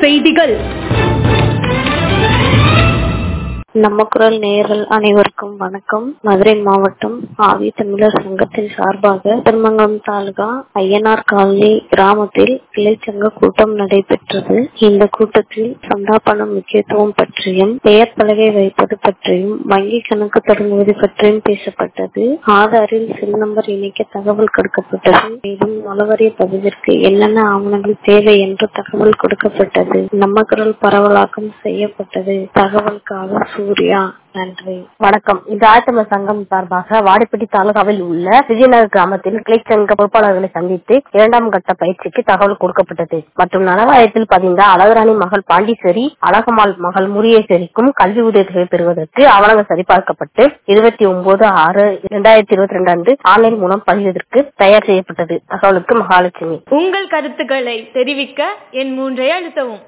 செய்திகள் நம்ம குரல் நேயர்கள் அனைவருக்கும் வணக்கம் மதுரை மாவட்டம் ஆவி தமிழர் சங்கத்தின் சார்பாக திருமங்கலம் தாலுகா ஐயனார் காலனி கிராமத்தில் கிளைச்சங்க கூட்டம் நடைபெற்றது இந்த கூட்டத்தில் சந்தா பணம் முக்கியத்துவம் பற்றியும் பெயர் பலகை வைப்பது பற்றியும் வங்கி கணக்கு தொடங்குவது பற்றியும் பேசப்பட்டது ஆதாரில் செல் நம்பர் இணைக்க தகவல் கொடுக்கப்பட்டது மேலும் நலவரிய பதிவிற்கு என்னென்ன ஆவணங்கள் தேவை என்று தகவல் கொடுக்கப்பட்டது நம்ம குரல் பரவலாக்கம் செய்யப்பட்டது தகவலுக்காக சூர்யா நன்றி வணக்கம் இந்த ஆயத்தமிழ் சங்கம் சார்பாக வாடிப்பட்டி தாலுகாவில் உள்ள விஜயநகர் கிராமத்தில் கிளைச்சங்க பொறுப்பாளர்களை சந்தித்து இரண்டாம் கட்ட பயிற்சிக்கு தகவல் கொடுக்கப்பட்டது மற்றும் நலவாயத்தில் பதிந்த அழகராணி மகள் பாண்டிச்சேரி அழகம்மாள் மகள் முரியேஸ்வரிக்கும் கல்வி உதவிகளை பெறுவதற்கு ஆவணங்கள் சரிபார்க்கப்பட்டு இருபத்தி ஒன்பது ஆறு இரண்டாயிரத்தி இருபத்தி ரெண்டு அன்று ஆன்லைன் மூலம் பதிவதற்கு தயார் செய்யப்பட்டது தகவலுக்கு மகாலட்சுமி உங்கள் கருத்துக்களை தெரிவிக்க என் மூன்றை அழுத்தவும்